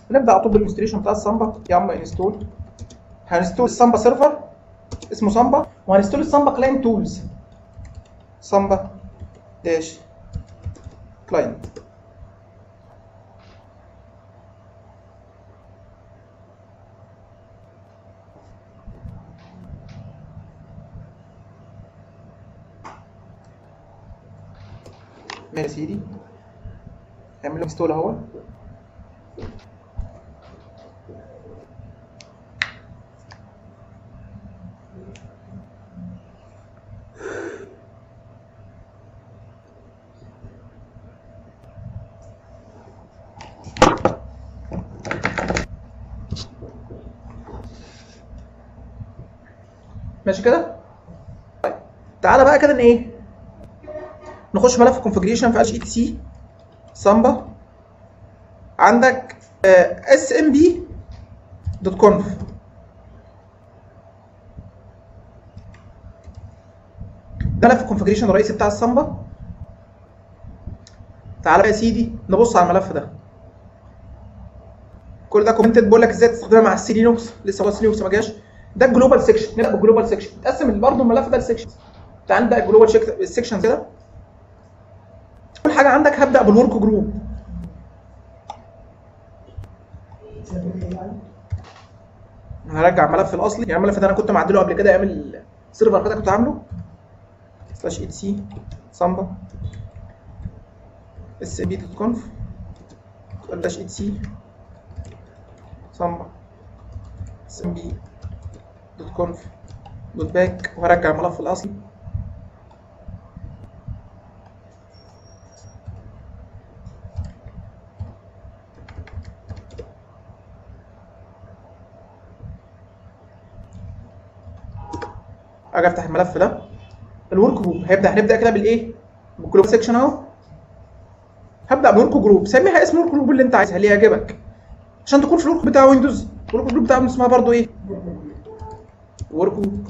هنبدا على طول بالانستليشن بتاع السامبا يا عم انستول هنستول السامبا سيرفر اسمه سامبا وهنستول السامبا كلاينت تولز سامبا داش كلاينت ماشي يا سيدي اعمل له انستول اهو ماشي كده طيب تعالى بقى كده ان ايه نخش ملف كونفجريشن في اتش اي تي سي سامبا عندك اس ام بي دوت كونف ده ملف الكونفجريشن الرئيسي بتاع السامبا تعالى بقى يا سيدي نبص على الملف ده كل ده كومنتد بقول لك ازاي تستخدمها مع السي لينوكس لسه هو السي لينوكس ما جاش ده الجلوبال سيكشن نبدا بالجلوبال سيكشن تقسم برضه الملف ده لسيكشنز تعال نبدا الجلوبال سيكشن كده اول حاجه عندك هبدا بالورك جروب هرجع الملف الاصلي يعني الملف ده انا كنت معدله قبل كده ايام السيرفر كده كنت عامله سلاش اي سي سامبا اس بي دوت كونف سلاش اي سي سامبا اس ام بي دوت كونف دوت باك وهرجع الملف الاصلي اجي افتح الملف ده الورك جروب هيبدا هنبدا كده بالايه؟ بالجروب سيكشن اهو هبدا بورك جروب سميها اسم الورك جروب اللي انت عايزها اللي يعجبك عشان تكون في الورك بتاع ويندوز الورك جروب بتاع اسمها برضو ايه؟ ورك جروب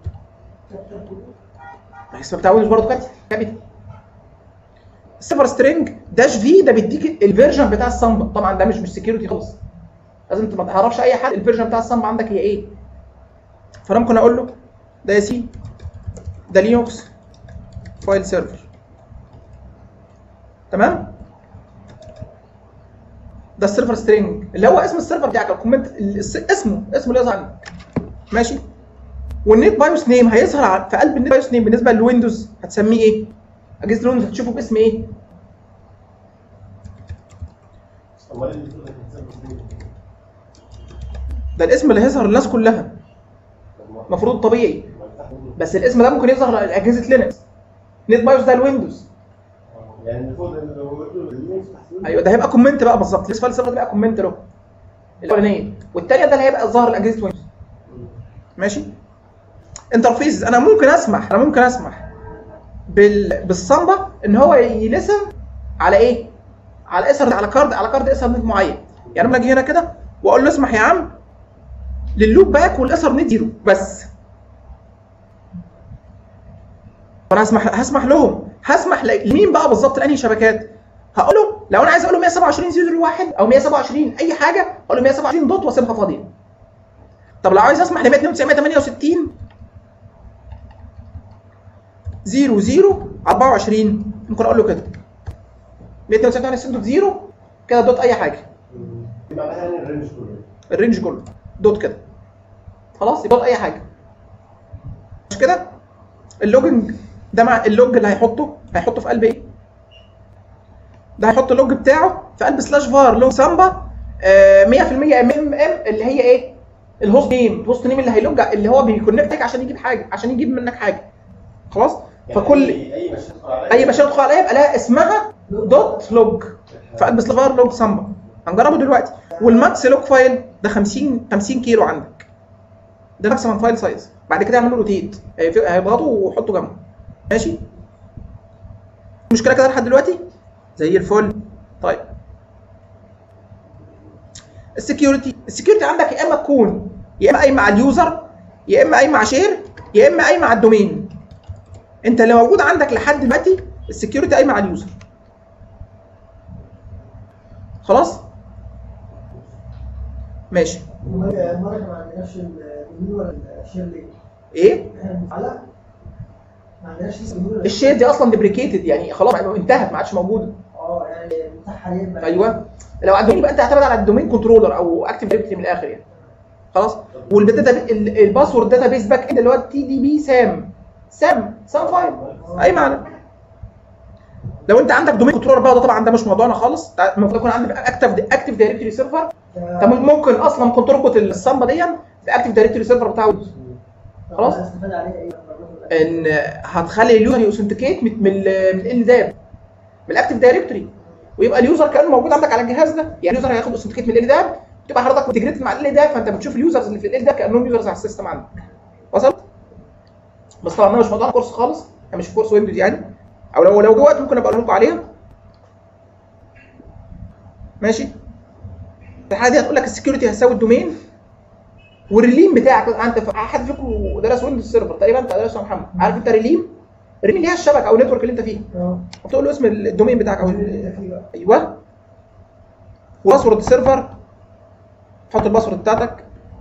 اسمها بتاع ويندوز برضو كابيتال كابيتال السيرفر سترينج داش في ده بيديك الفيرجن بتاع السامبا طبعا ده مش مش سكيورتي خالص لازم انت ما تعرفش اي حد الفيرجن بتاع السامبا عندك هي ايه فانا ممكن اقول له ده يا سي ده لينوكس فايل سيرفر تمام ده السيرفر سترينج اللي هو اسم السيرفر بتاعك الكومنت اسمه اسمه اللي يظهر عندك ماشي والنت بايوس نيم هيظهر في قلب النت بايوس نيم بالنسبه للويندوز هتسميه ايه؟ اجهزه الويندوز هتشوفه باسم ايه؟ ده الاسم اللي هيظهر للناس كلها المفروض طبيعي بس الاسم ده ممكن يظهر لاجهزه لينكس نت بايوس ده الويندوز يعني المفروض ايوه ده هيبقى كومنت بقى بالظبط الاسم السيرفر ده هيبقى كومنت له الاولانيه والثانيه ده اللي هيبقى ظاهر لاجهزه ويندوز ماشي انترفيس انا ممكن اسمح انا ممكن اسمح بال... بالصمبه ان هو يلسم على ايه؟ على اسر على كارد على كارد اسر نت معين يعني انا اجي هنا كده واقول له اسمح يا عم لللوب باك والاسر نت زيرو بس فانا هسمح هسمح لهم هسمح لمين بقى بالظبط لانهي شبكات هقول له لو انا عايز اقول له 127 0 1 او 127 اي حاجه اقول له 127 دوت واسيبها فاضيه طب لو عايز اسمح ل 192 168 0 0 24 ممكن اقول له كده 192 دوت 0 كده دوت اي حاجه معناها يعني الرينج كله الرينج كله دوت كده خلاص يبقى دوت اي حاجه مش كده اللوجنج ده مع اللوج اللي هيحطه هيحطه في قلب ايه ده هيحط اللوج بتاعه في قلب سلاش فار لوج سامبا آه 100% ام ام ام اللي هي ايه الهوست نيم الهوست نيم اللي هيلوج اللي هو بيكونكتك عشان يجيب حاجه عشان يجيب منك حاجه خلاص يعني فكل اي أي مشين تدخل عليها اي مشين تدخل عليها يبقى لها اسمها دوت لوج في قلب سلاش فار لوج سامبا هنجربه دلوقتي والماكس لوج فايل ده 50 50 كيلو عندك ده ماكسيمم فايل سايز بعد كده اعمل له روتيت هيضغطه وحطه جنبه ماشي مشكله كده لحد دلوقتي زي الفل طيب السكيورتي السكيورتي عندك يا اما تكون يا اما قايم مع اليوزر يا اما قايم مع شير يا اما قايم مع الدومين انت اللي موجود عندك لحد دلوقتي السكيورتي قايم مع اليوزر خلاص ماشي المره ما عندناش اليمين ولا الشير ليه؟ ايه احنا بنفعلها ما عندناش لسه اليمين ولا الشير دي اصلا ديبريكيتد يعني خلاص انتهت ما عادش موجوده اه يعني متاح حاليا بقى ايوه لو على الدومين يبقى انت اعتمد على الدومين كنترولر او اكتف دايركتري من الاخر يعني خلاص والداتا ال- الباسورد داتا بيس باك اند اللي هو التي دي بي سام سام سام فايل اي معنى لو انت عندك دومين كنترولر بقى ده طبعا ده مش موضوعنا خالص تع- المفروض يكون عندك اكتف اكتف دايركتري سيرفر انت ممكن اصلا كنت تربط السامبا دي باكتف دايركتري سيرفر بتاع ويندوز خلاص. استفاد عليها ايه لما نروح الأكل؟ ان هتخلي اليوزر يوثنتيكيت من من ال- من ال داب من الاكتف دايركتوري ويبقى اليوزر كانه موجود عندك على الجهاز ده يعني اليوزر هياخد اوثنتيكيت من ال داب تبقى حضرتك انتجريتد مع ال داب فانت بتشوف اليوزرز اللي في ال داب كانهم يوزرز على السيستم عندك وصلت بس طبعا ده مش موضوع الكورس خالص انا مش في كورس ويندوز يعني او لو لو جه وقت ممكن ابقى اقول لكم عليها ماشي في الحاله دي هتقول لك السكيورتي هتساوي الدومين والريليم بتاعك انت حد فيكم درس ويندوز سيرفر تقريبا انت درسه يا محمد عارف انت ريليم الريليم اللي هي الشبكه او النتورك اللي انت فيه اه وتقول له اسم الدومين بتاعك او اللي انت فيه بقى ايوه وباسورد السيرفر حط الباسورد بتاعتك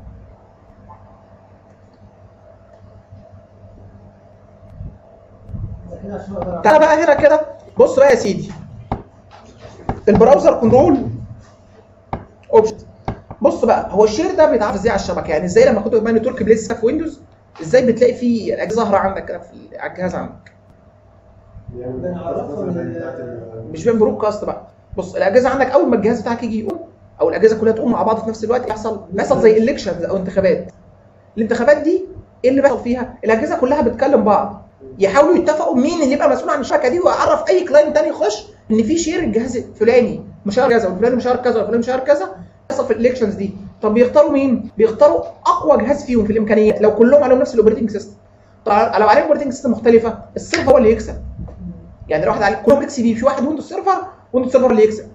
ده كده عشان اقدر تعالى بقى هنا كده بص بقى يا سيدي البراوزر كنترول اوبشن بص بقى هو الشير ده بيتعرف ازاي على الشبكه يعني ازاي لما كنت بقى نتورك بليس في ويندوز ازاي بتلاقي فيه الاجهزه ظاهره عندك كده في على الجهاز عندك يعني بنعرفها من ال- بتاعت ال- مش بين برودكاست بقى بص الاجهزه عندك اول ما الجهاز بتاعك يجي يقوم او الاجهزه كلها تقوم مع بعض في نفس الوقت يحصل بيحصل زي الكشنز او انتخابات الانتخابات دي ايه اللي بيحصل فيها الاجهزه كلها بتكلم بعض يحاولوا يتفقوا مين اللي يبقى مسؤول عن الشبكه دي ويعرف اي كلاينت تاني يخش ان في شير الجهاز الفلاني مشار كذا والفلاني مشار كذا والفلاني مشار كذا يحصل في الالكشنز دي طب بيختاروا مين بيختاروا اقوى جهاز فيهم في الامكانيات لو كلهم عليهم نفس الاوبريتنج سيستم طبعا لو عليهم اوبريتنج سيستم مختلفه السيرفر هو اللي يكسب يعني لو واحد عليه كلهم اكس بي في واحد ويندوز سيرفر ويندوز سيرفر اللي يكسب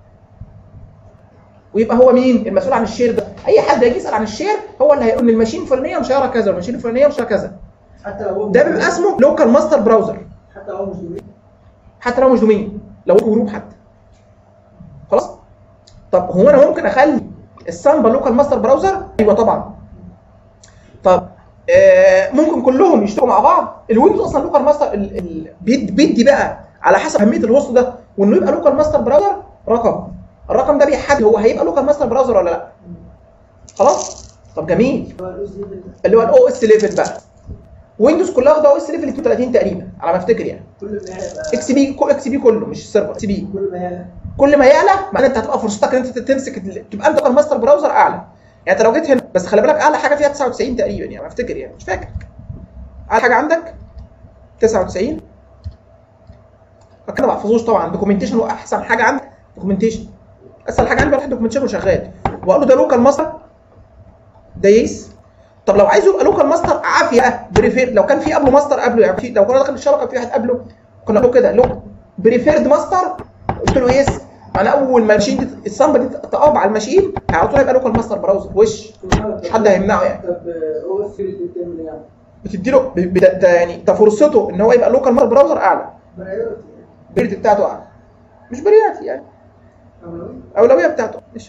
ويبقى هو مين المسؤول عن الشير ده اي حد يجي يسال عن الشير هو اللي هيقول ان الماشين الفلانيه مشارها كذا والماشين الفلانيه مشارها كذا حتى لو هو ده بيبقى اسمه لوكال ماستر براوزر حتى لو هو مش دومين حتى لو مش دومين لو هو جروب حتى خلاص طب هو انا ممكن اخلي السامبا لوكال ماستر براوزر ايوه طبعا طب آه ممكن كلهم يشتغلوا مع بعض الويندوز اصلا لوكال ماستر ال- ال- بيدي بيدي بقى على حسب اهميه الهوست ده وانه يبقى لوكال ماستر براوزر رقم الرقم ده بيحدد هو هيبقى لوكال ماستر براوزر ولا لا خلاص طب جميل هو الاوز ليفل ده اللي هو الاو اس ليفل بقى ويندوز كلها واخده او اس ليفل 32 تقريبا على ما افتكر يعني كل ما يعلى اكس بي اكس بي كله مش السيرفر اكس بي كل ما يعلى كل ما يعلى معناه انت هتبقى فرصتك ان انت تمسك ال- تبقى انت الماستر براوزر اعلى يعني انت لو جيت هنا بس خلي بالك اعلى حاجه فيها 99 تقريبا يعني ما افتكر يعني مش فاكر اعلى حاجه عندك 99 كده ما بحفظوش طبعا دوكيومنتيشن هو احسن حاجه عندك دوكيومنتيشن اسهل حاجه عندي بروح دوكيومنتيشن وشغال واقول له ده لوكال ماستر ده يس طب لو عايزه يبقى لوكال ماستر عافيه بريفير لو كان في قبله ماستر قبله يعني في لو كنا داخل الشبكه في واحد قبله كنا نقول كده لو بريفيرد ماستر قلت له يس انا اول ما الماشين دي الصمبه دي تقاب على الماشين على طول هيبقى لوكال ماستر براوزر وش مش حد هيمنعه يعني طب هو السكيورتي بتعمل ايه يعني؟ بتديله ب- ب- ده يعني ده فرصته ان هو يبقى لوكال ماستر براوزر اعلى برايورتي البريد بتاعته اعلى مش برياتي يعني اولويه اولويه بتاعته ماشي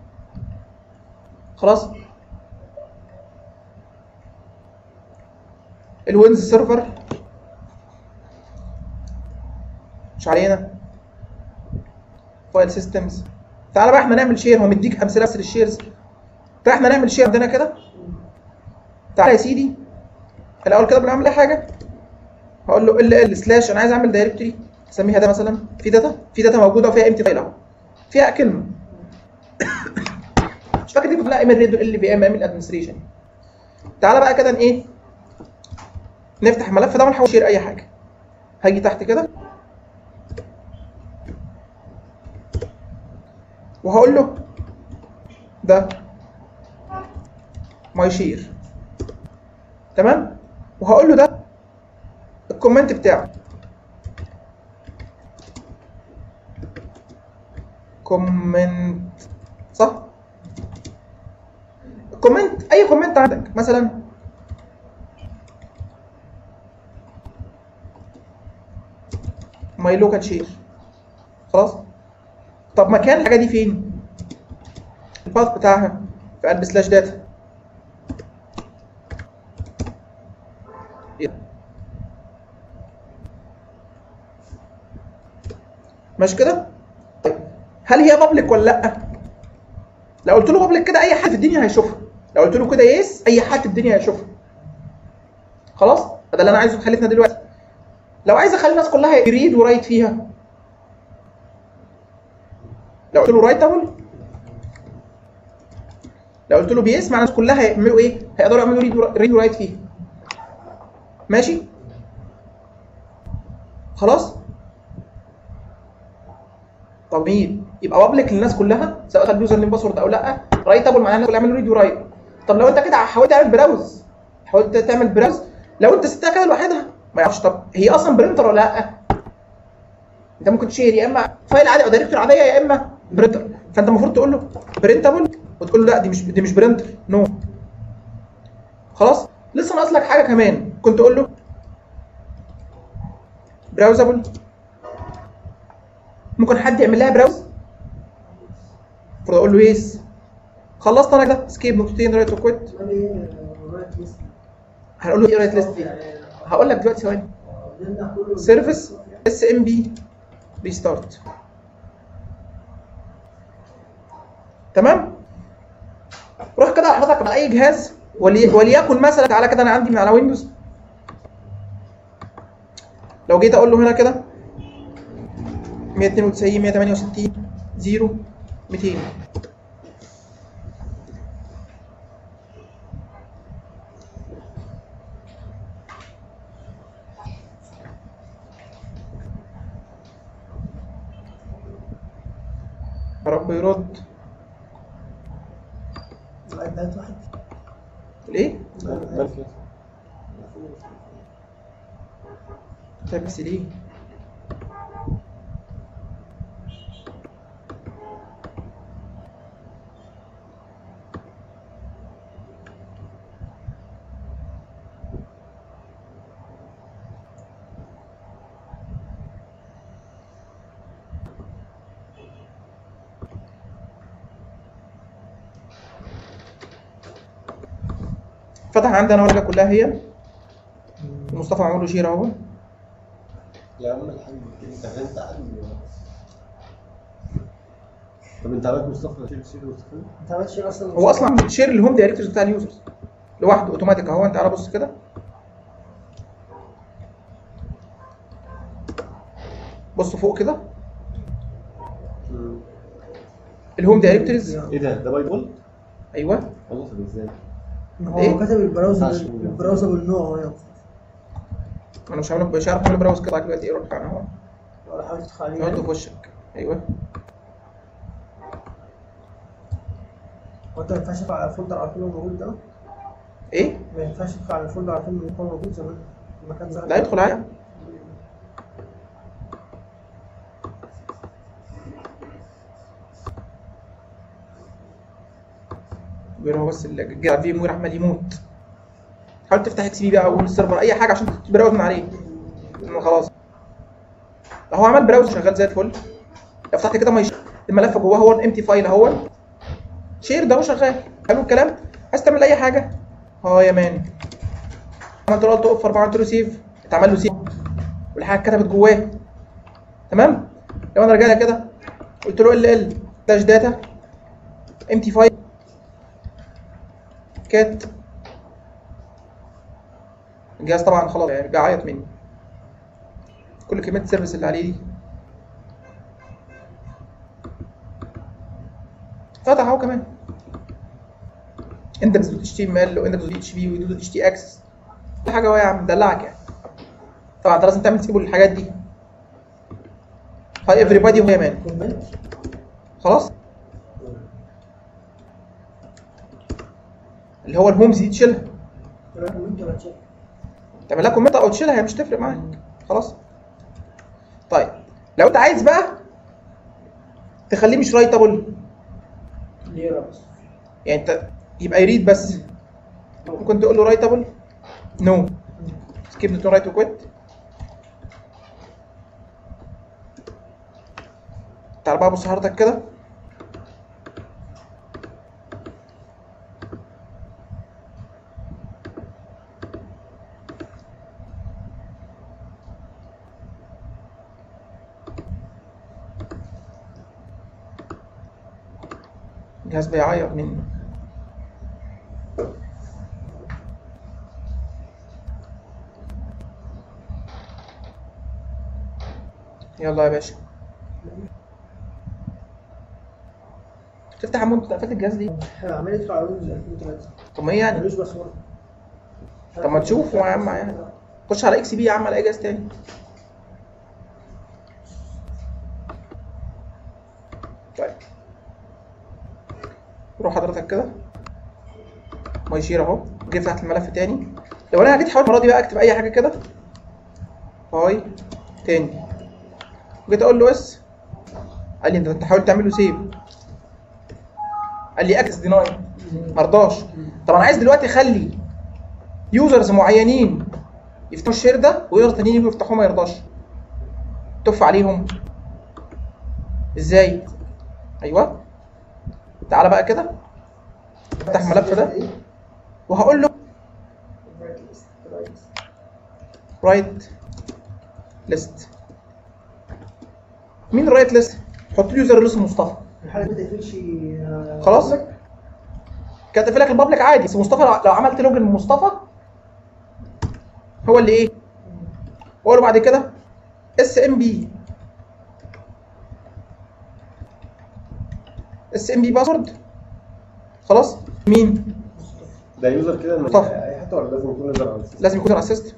خلاص الوينز سيرفر مش علينا فايل سيستمز تعالى بقى احنا نعمل شير هو مديك امثله بس للشيرز تعالى احنا نعمل شير عندنا كده تعالى يا سيدي الاول كده بنعمل اي حاجه هقول له ال ال سلاش انا عايز اعمل دايركتوري اسميها ده مثلا في داتا في داتا موجوده وفيها امتي فايل اهو فيها كلمه مش فاكر دي كنت لا ايميل ريدو ال بي ام ايميل ادمنستريشن تعالى بقى كده ايه نفتح الملف ده ونحاول شير اي حاجه هاجي تحت كده وهقول له ده ماي شير تمام وهقول له ده الكومنت بتاعه كومنت صح كومنت اي كومنت عندك مثلا ماي لوكال شير خلاص طب مكان الحاجه دي فين الباث بتاعها في قلب سلاش داتا ماشي كده طيب هل هي بابليك ولا لا لو قلت له بابليك كده اي حد في الدنيا هيشوفها لو قلت له كده يس اي حد في الدنيا هيشوفها خلاص ده اللي انا عايزه في حالتنا دلوقتي لو عايز اخلي الناس كلها يريد ورايت فيها لو قلت له رايتابل لو قلت له بيسمع الناس كلها هيعملوا ايه هيقدروا يعملوا ريد ريد ورايت فيها ماشي خلاص طب مين يبقى بابليك للناس كلها سواء خد يوزر نيم باسورد او لا رايتابل معناها الناس كلها يعملوا ريد ورايت طب لو انت كده حاولت تعمل براوز حاولت تعمل براوز لو انت سبتها كده لوحدها ما يعرفش طب هي اصلا برينتر ولا لا انت ممكن تشير يا اما فايل عادي او دايركتور عاديه يا اما برينتر فانت المفروض تقول له برينتابل وتقول له لا دي مش دي مش برينتر نو no. خلاص لسه ناقص لك حاجه كمان كنت اقول له براوزابل ممكن حد يعمل لها براوز المفروض اقول له يس خلصت انا كده سكيب نقطتين رايت وكويت امال ايه رايت ليست هنقول له ايه رايت ليست دي هقول لك دلوقتي ثواني ده كله سيرفيس اس ام بي ريستارت تمام روح كده حضرتك على اي جهاز ولي... وليكن مثلا تعالى كده انا عندي من على ويندوز لو جيت اقول له هنا كده 192 168 0 200 يا رب يرد ده واحد الايه؟ مالك طيب بس ليه؟ فتح عندنا ورقه كلها هي مصطفى عمل له شير اهو يا عم الحاج انت انت عندي طب انت عملت مصطفى شيل شيل مصطفى انت عملتش إيه اصلا هو اصلا شير الهوم دايركتوريز بتاع اليوزرز لوحده اوتوماتيك اهو انت تعالى بص كده بص فوق كده الهوم دايركتوريز ايه ده ده باي ديفولت ايوه والله طب ازاي هو إيه؟ كاتب البراوزر عشان- البراوزر بالنوع هو يا انا مش عامل مش عارف اعمل براوز كده دلوقتي ايه روح اهو ولا حاول تدخل عليه يحطه في وشك ايوه هو انت ما ينفعش تدخل على الفولدر على طول هو موجود ده ايه ما ينفعش تدخل على الفولدر على طول من هو موجود زمان المكان ظهر لا يدخل عادي بيقول هو بس الجهاز فيه مور احمد يموت حاول تفتح اكس بي بقى او السيرفر اي حاجه عشان تبراوز من عليه إنه خلاص هو عمل براوز شغال زي الفل لو فتحت كده ما يش... الملف جواه هو الامتي فايل اهو شير ده هو شغال حلو الكلام عايز تعمل اي حاجه اه يا مان عملت له الت اوف 4 عملت له سيف اتعمل له سيف والحاجه اتكتبت جواه تمام لو انا رجعت كده قلت له ال ال داش داتا امتي فايل كات الجهاز طبعا خلاص يعني بيعيط مني كل كميه السيرفيس اللي عليه دي فتح اهو كمان اندكس دوت اتش تي ام ال واندكس دوت اتش بي ودوت اتش تي اكسس كل حاجه اهو يا عم دلعك يعني طبعا انت لازم تعمل سيبل للحاجات دي هاي ايفري بادي وهي مان كومنت خلاص اللي هو الهومز دي تشيلها ولا كومنت ولا تشيك تعمل لها كومنت او تشيلها هي مش تفرق معاك خلاص طيب لو انت عايز بقى تخليه مش رايتابل ليه بس يعني انت يبقى يريد بس ممكن تقول له رايتابل نو سكيب تو رايت وكويت تعال بقى بص حضرتك كده الجهاز بيعيط مني يلا يا باشا تفتح عمود قفلت الجهاز ليه؟ عمال يدخل على ويندوز 2003 طب ما هي يعني ملوش باسورد طب ما تشوف يا عم يعني خش على اكس بي يا عم على اي جهاز تاني طيب روح حضرتك كده ما يشير اهو جيت فتحت الملف تاني لو انا جيت حاولت المره دي بقى اكتب اي حاجه كده هاي تاني جيت اقول له اس قال لي انت انت حاول تعمل له سيف قال لي اكس ديناي مرضاش طب انا عايز دلوقتي اخلي يوزرز معينين يفتحوا الشير ده ويوزرز تانيين يجوا يفتحوه ما يرضاش تف عليهم ازاي ايوه تعالى بقى كده افتح الملف ده وهقول له رايت ليست مين الرايت ليست حط لي يوزر اللي اسمه مصطفى الحاله ما تقفلش آه، خلاص كانت لك البابليك عادي بس مصطفى لو- لو عملت لوجن لمصطفى هو اللي ايه واقول له بعد كده اس ام بي اس ام بي باسورد خلاص مين ده يوزر كده من طب. اي حته ولا لازم يكون يوزر على السيستم؟ لازم يكون اسيست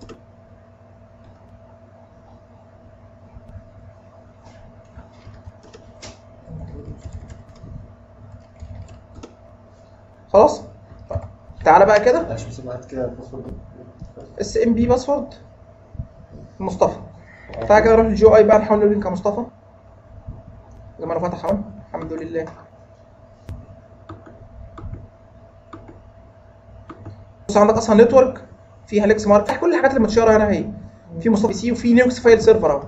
خلاص طيب. تعالى بقى كده عشان بس بعد كده الباسورد اس ام بي باسورد مصطفى تعالى كده نروح للجي اي بقى نحاول نلوجن كمصطفى زي ما انا فاتح اهو الحمد لله بص عندك اصلا نتورك فيها ليكس مارك كل الحاجات اللي متشاره هنا اهي في مصطفى سي وفي لينكس فايل سيرفر اهو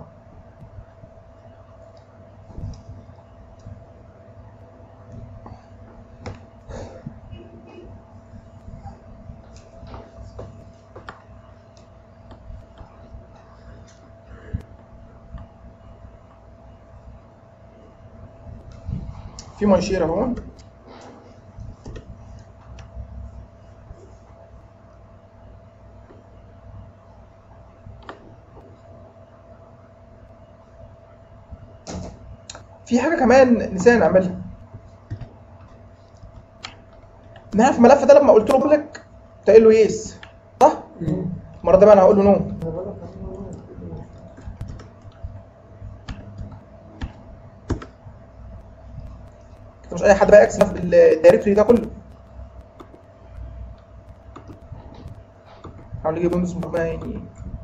في مايشير اهو في حاجه كمان نسينا نعملها ان انا في الملف ده لما قلت له بابليك قايل له يس صح؟ المره ده بقى انا هقول له نو انت مش اي حد بقى يكسب في الدايركتوري ده كله حاول يجيب ويندوز بقى يعني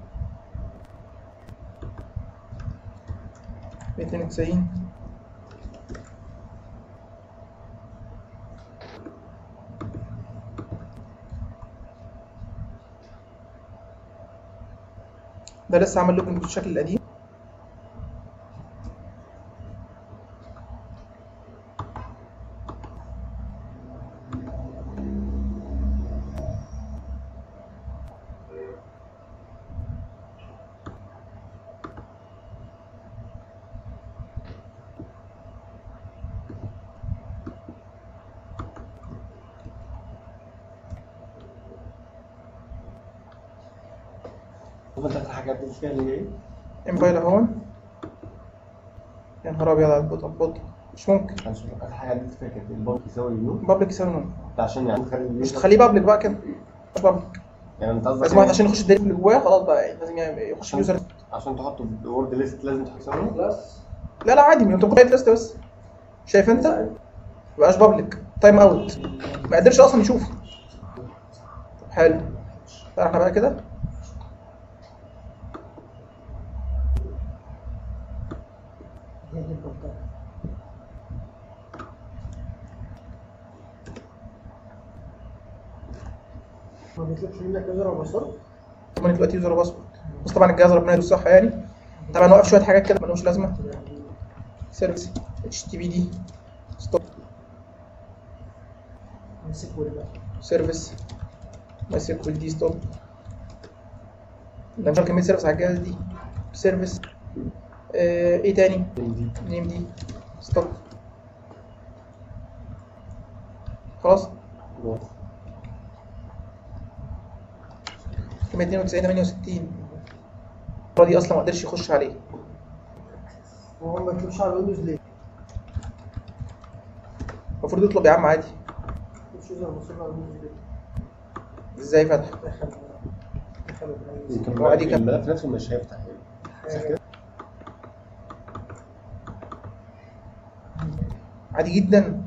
292 ده لسه عامل لوجن بالشكل القديم هو انت الحاجات دي فيها اللي هي ايه؟ انفايل اهو يا نهار ابيض على البطء البطء مش ممكن عشان الحاجات دي فيها كانت البنك يساوي نو بابليك يساوي نو ده عشان يعني تخلي مش اليوزر- تخليه بابليك بقى كده مش بابليك يعني انت قصدك لازم واحد إيه؟ عشان يخش الدايركت اللي جواه خلاص بقى يعني لازم يعني يخش اليوزر عشان تحطه في الورد ليست لازم تحط يساوي نو؟ خلاص لا لا عادي ما انت بتاعت ليست بس شايف انت ما بقاش بابليك تايم اوت ما قدرش اصلا يشوف طب حلو تعالى احنا بقى كده هي دي البطاقه ما بيطلبش منك يوزر وباسورد طبعا دلوقتي يوزر باسورد بس طبعا الجهاز ربنا يدوس صح يعني طبعا نوقف شويه حاجات كده ملهمش لازمه سيرفيس اتش تي بي دي ستوب مسك ولا لا سيرفيس ماي سيكوال دي ستوب ده مش عارف كميه سيرفيس على الجهاز دي سيرفيس آه ايه تاني دي نيم دي ستوب خلاص واو. 192 68 المره دي اصلا ما قدرش يخش عليه وهو ما يكتبش على الويندوز ليه؟ المفروض يطلب يا عم عادي مش يوزر مصروف على الويندوز ليه؟ ازاي فتح دخل دخل يمكن هو عادي كان- الملف نفسه مش هيفتح يعني صح كده؟ عادي جدا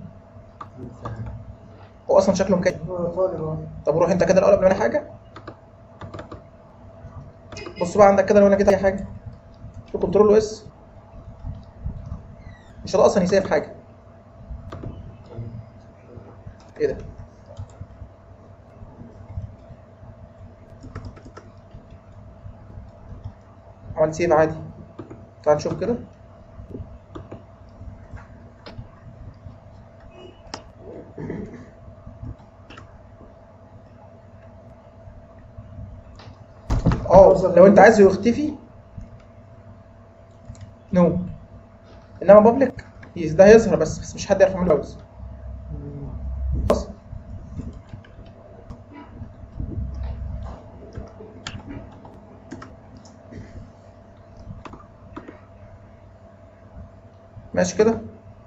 هو اصلا شكله مكيف هو طالب اهو طب روح انت كده الاول قبل ما انا حاجه بص بقى عندك كده لو انا كده اي حاجه في كنترول اس مش هتلاقي اصلا يسيف حاجه ايه ده عمل سيف عادي تعال نشوف كده اه لو انت عايزه يختفي نو انما بابليك ده هيظهر بس بس مش حد يعرف يعمل براوز خلاص ماشي كده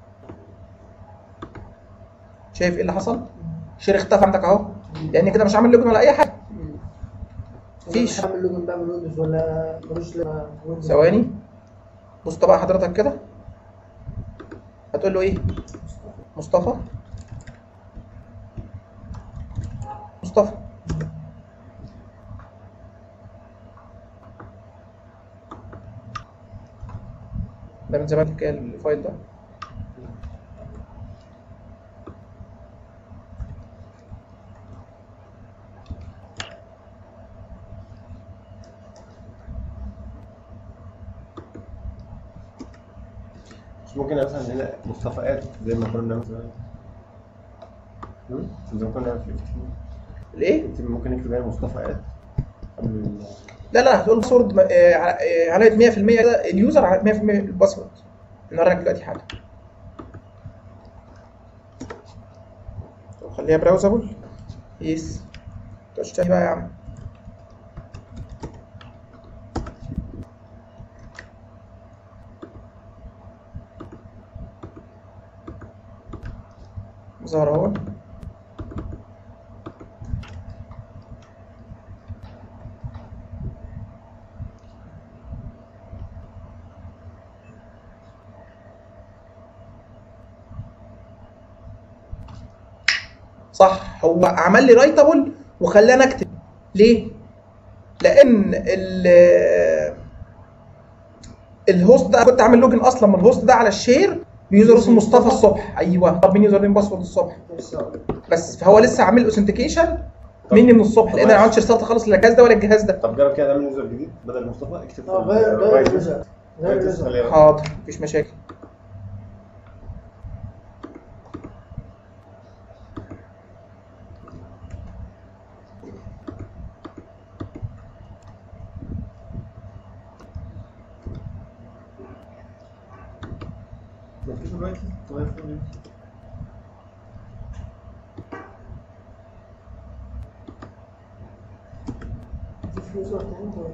شايف ايه اللي حصل شير اختفى عندك اهو لان كده مش عامل لوجن ولا اي حاجه مفيش. عامل لوجن بقى من ويندوز ولا ملوش لا ويندوز ثواني بص بقى حضرتك كده هتقول له ايه مصطفى مصطفى ده من زمان كده الفايل ده مش ممكن مثلا هنا مصطفيات زي ما كنا بنعمل زمان هم؟ زي ما كنا بنعمل في الافتتاح. الايه انت ممكن نكتب هنا مصطفيات قبل ال- لا لا هتقول باسورد آه، ع- آه، علامه 100% كده اليوزر على 100% الباسورد نوريك دلوقتي حاجه طب خليها براوزابل يس تشتري بقى يا عم ظهر اهو صح هو عمل لي رايتابل وخلاني اكتب ليه؟ لان ال الهوست ده كنت عامل لوجن اصلا من الهوست ده على الشير بيوزر اسمه مصطفى الصبح ايوه طب مين يوزر نيم باسورد الصبح بس فهو لسه عامل اوثنتيكيشن مني من الصبح لان انا ما عملتش رساله خالص للجهاز ده ولا الجهاز ده طب جرب كده نعمل يوزر جديد بدل مصطفى اكتب اه غير غير رايت. اليوزر غير رايت اليوزر خليها رايت. حاضر مفيش مشاكل مفيش رايت تغير في الرايت. مفيش يوزر تاني طيب.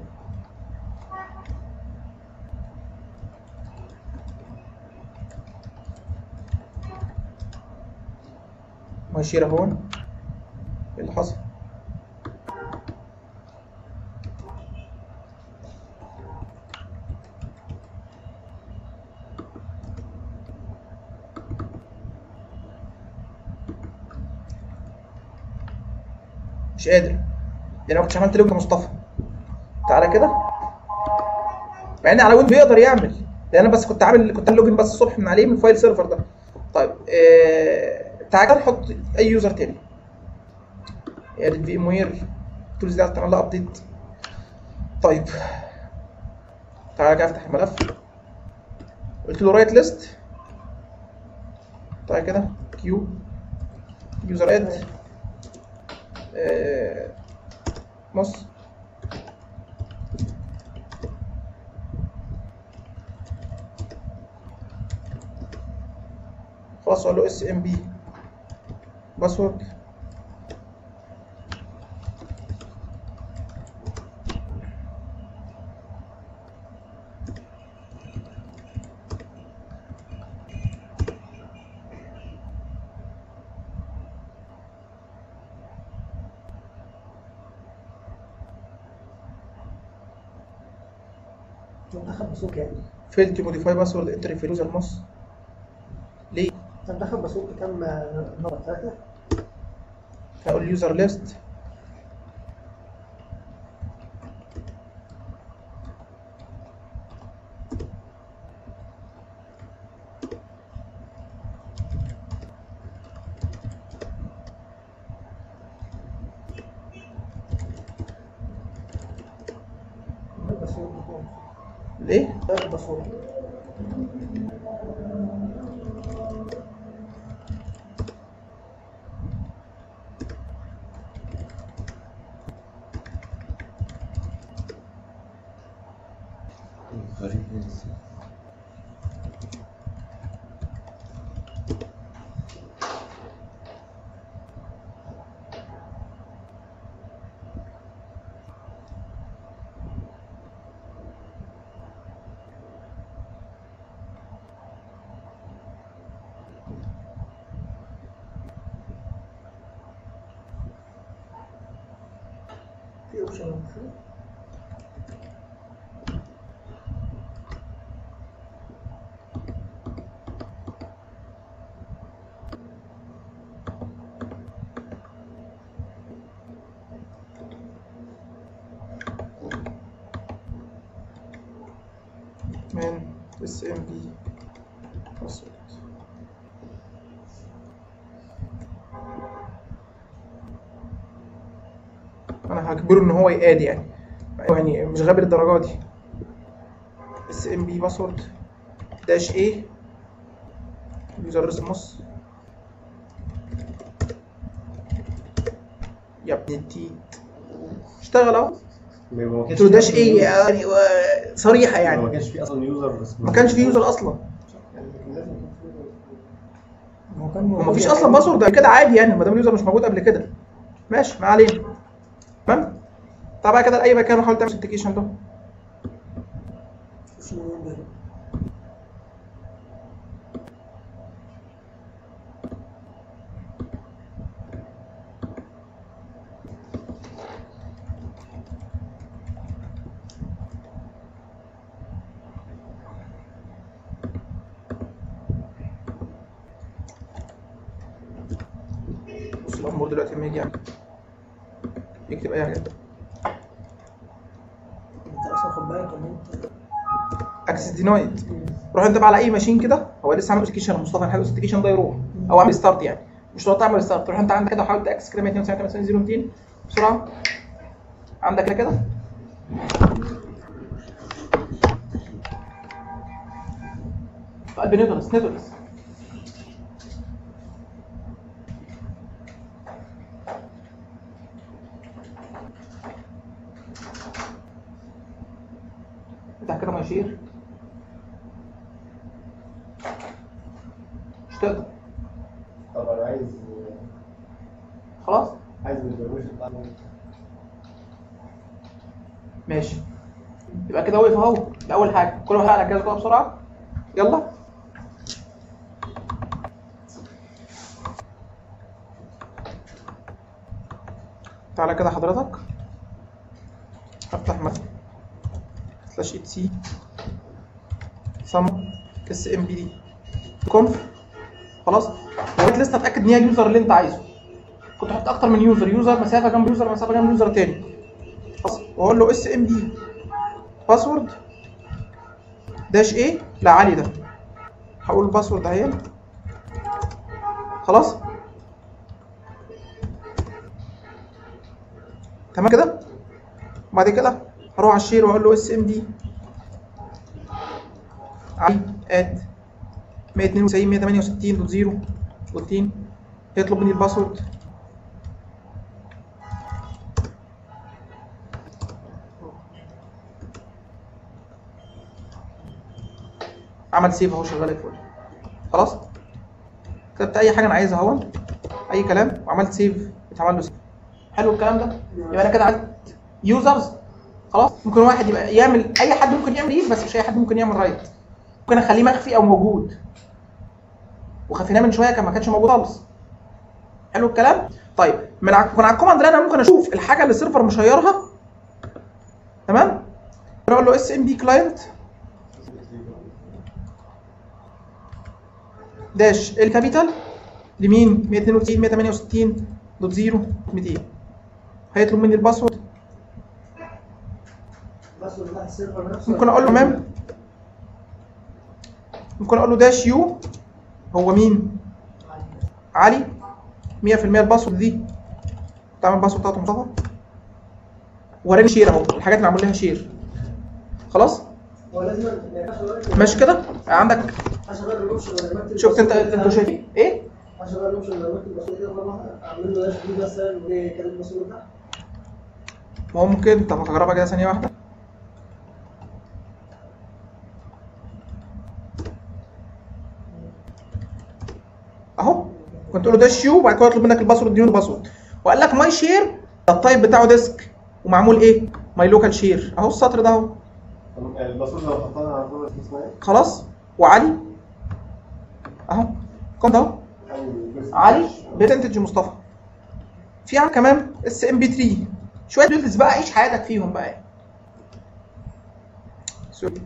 ماشي اهو ايه اللي حصل مش قادر لان انا ما كنتش عملت لوجن مصطفى تعالى كده مع ان على ويندوز بيقدر يعمل لان انا بس كنت عامل كنت عامل لوجن بس الصبح من عليه من فايل سيرفر ده طيب آه... تعالى كده نحط اي يوزر تاني ادي في ام وير التولز دي عايز تعمل لها ابديت طيب تعالى كده افتح الملف قلت له رايت ليست تعالى كده كيو يوزر اد آه... بص خلاص اقول له اس ام بي باسورد مدخل باسورد يعني فيل تو موديفاي باسورد انتري في يوزر مص ليه؟ انت مدخل باسورد كام مره ثلاثه هقول يوزر ليست باسورد ليه؟ غير باسورد غريب ازاي في اوبشن المفروض من اس ام بي باسورد انا هجبره ان هو يقاد يعني يعني مش غبي للدرجه دي اس ام بي باسورد داش ايه يوزر ريسموس يا ابن التيت اشتغل اهو ما قلت له داش ايه يعني و- صريحه ما يعني كانش في اصلا يوزر بس ما كانش في يوزر اصلا هو كان هو مفيش اصلا باسورد قبل كده عادي يعني ما دام اليوزر مش موجود قبل كده ماشي ما علينا تمام تعال بقى كده لاي مكان وحاول تعمل سبتيكيشن ده اسمه ايه ده؟ بص الامور دلوقتي لما يجي يعني يكتب اي حاجه انت اصلا خد بالك ان انت اكسس دينايد روح انت بقى على اي ماشين كده هو لسه عامل سبتيكيشن مصطفى الحلو سبتيكيشن ده يروح او عامل ستارت يعني مش هتقعد تعمل ستارت تروح انت عندك كده وحاول تاكسس كده 192 بسرعه عندك كده كده في قلب نيدلس نيدلس افتح كده ما يشير مش تقدر طب انا عايز خلاص عايز البرميشن بتاع ماشي يبقى كده وقف اهو ده اول حاجه كل واحد على الجهاز كده بسرعه يلا تعالى كده حضرتك هفتح مثلا سلاش ات سي سم اس ام بي دي كونف خلاص لقيت لسه اتاكد ان هي اليوزر اللي انت عايزه كنت احط اكتر من يوزر يوزر مسافه جنب يوزر مسافه جنب يوزر تاني خلاص واقول له اس ام دي باسورد داش ايه لا علي ده هقول الباسورد اهي خلاص تمام كده بعد كده هروح على الشير واقول له اس ام دي علي ات 192 168 دوت 0 روتين يطلب مني الباسورد عمل سيف اهو شغال الفل خلاص كتبت اي حاجه انا عايزها اهو اي كلام وعملت سيف اتعمل له سيف حلو الكلام ده يبقى انا كده عملت يوزرز خلاص ممكن واحد يبقى يعمل اي حد ممكن يعمل ريد بس مش اي حد ممكن يعمل رايت ممكن اخليه مخفي او موجود وخفيناه من شويه كان ما كانش موجود خالص حلو الكلام طيب من ع- من على الكوماند لاين انا ممكن اشوف الحاجه اللي السيرفر مشيرها تمام اقول له اس ام بي كلاينت داش الكابيتال لمين 192 168 دوت 0 200 هيطلب مني الباسورد بس بتاع السيرفر نفسه ممكن اقول له تمام ممكن اقول له داش يو هو مين علي 100% الباسورد دي تعمل الباسورد بتاعته مصطفى وراني شير اهو الحاجات اللي معمول لها شير خلاص هو لازم ما ينفعش أغير- ماشي كده عندك ما ينفعش اغير الاوبشن ولا أكتب شفت انت الباسورد انتوا بتاعي. شايفين ايه ما ينفعش اغير الاوبشن ولا اكتب الباسورد كده مره واحده اعمل له داش دي مثلا وكلام الباسورد ده ما هو ممكن طب هجربها كده ثانيه واحده اهو كنت تقول له داش يو وبعد كده يطلب منك الباسورد دي باسورد وقال لك ماي شير ده التايب بتاعه ديسك ومعمول ايه ماي لوكال شير اهو السطر ده اهو طب الباسورد لو حطينا على طول اسمها ايه؟ خلاص وعلي اهو كم ده اهو علي برسنتج مصطفى في عم كمان اس ام بي 3 شويه دولز بقى عيش حياتك فيهم بقى سوري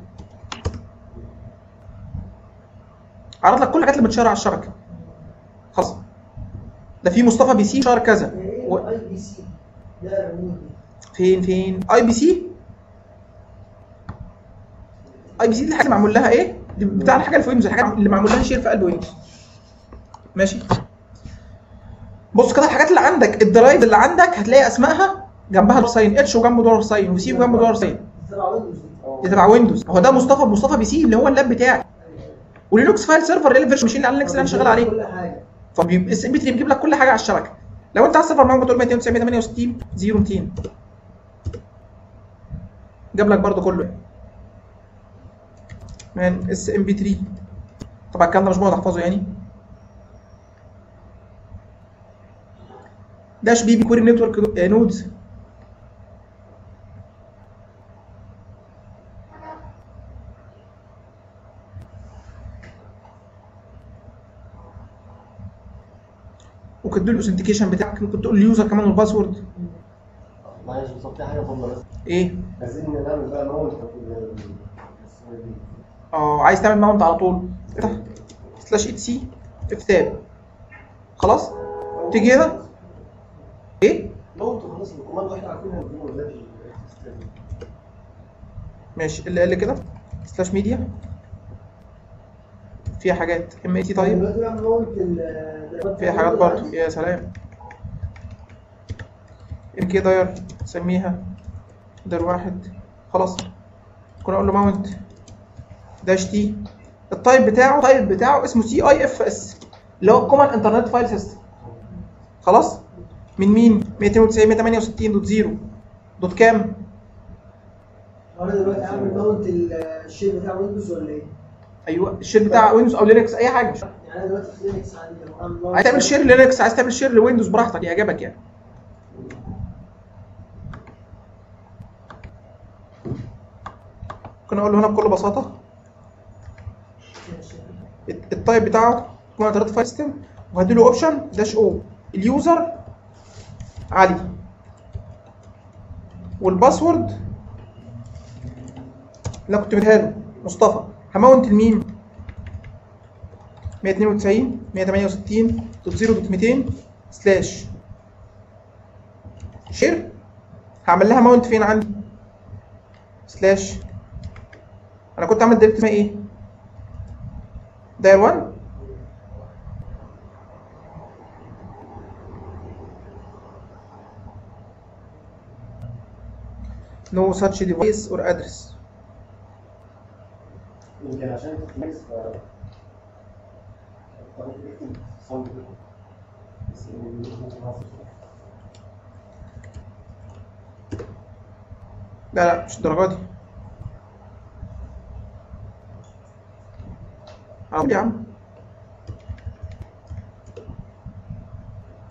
عرض لك كل الحاجات اللي بتشير على الشبكه خلاص ده في مصطفى بي سي شهر كذا ايه و... الاي بي سي ده رموز فين فين اي بي سي اي بي سي دي الحاجه اللي معمول لها ايه دي بتاع الحاجه اللي في ويندوز الحاجات اللي معمول لها شير في قلب ويندوز ماشي بص كده الحاجات اللي عندك الدرايف اللي عندك هتلاقي اسمائها جنبها دولار ساين اتش وجنبه دولار ساين وسي وجنبه دولار ساين تبع ويندوز دي دي تبع ويندوز هو ده مصطفى مصطفى بي سي اللي هو اللاب بتاعي ولينكس فايل سيرفر اللي الفيرشن ماشين اللي على لينكس اللي انا شغال عليه كل حاجه فبيبقى اس ام بي 3 بيجيب لك كل حاجه على الشبكه لو انت على السيرفر معاك بتقول 290 168 0 200 جاب لك برضه كله من اس ام بي 3 طبعا الكلام ده مش بقعد احفظه يعني داش بي بي كويري نتورك نودز وكنت تقول الاوثنتيكيشن بتاعك ممكن تقول اليوزر كمان والباسورد معلش بس في حاجه فاضله بس ايه عايزين نعمل بقى ماونت اه عايز تعمل ماونت على طول افتح سلاش اي سي اف تاب خلاص تيجي هنا ايه ماونت خلاص الكوماند واحنا عارفينها الفيديو ذات ماشي اللي قال لي كده سلاش ميديا فيها حاجات ام اي تي طيب دلوقتي بقى ماونت ال فيها حاجات برضه يا سلام ام كي داير سميها داير واحد خلاص كنا اقول له ماونت داش تي التايب بتاعه التايب بتاعه اسمه سي اي اف اس اللي هو كومن انترنت فايل سيستم خلاص من مين 290 168 دوت 0 دوت كام انا دلوقتي اعمل ماونت الشير بتاع ويندوز ولا ايه؟ ايوه الشير بتاع ويندوز او لينكس اي حاجه يعني انا دلوقتي في لينكس عندي لو اعمل ماونت عايز تعمل شير لينكس عايز تعمل شير لويندوز براحتك يعجبك يعني ممكن اقول له هنا بكل بساطه التايب بتاعه كوماند انترنت فايل سيستم وهدي له اوبشن داش او اليوزر علي والباسورد اللي انا كنت مديها له مصطفى هماونت لمين 192 168 دوت 0 دوت 200 سلاش شير هعمل لها ماونت فين عندي سلاش انا كنت عامل دايركت اسمها ايه داير 1 no such device or address يمكن عشان تكنيكس ف طب اكتب صمت كده. بس ممكن نعرف. لا لا مش الدرجه دي على طول يا عم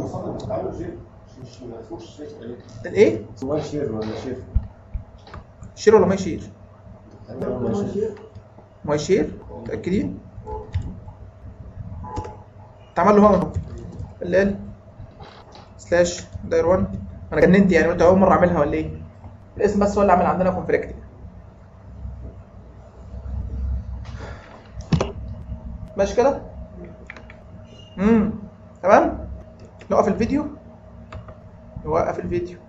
المصادر بتتعمل شير مش ما اسموش شير ايه الايه اسمه شير ولا شير شير ولا ما يشير ولا شير ما يشير متاكدين اتعمل له هون ال ال سلاش داير 1 انا جننت يعني قلت اول مره اعملها ولا ايه الاسم بس هو اللي عامل عندنا كونفليكت ماشي كده امم تمام نوقف الفيديو نوقف الفيديو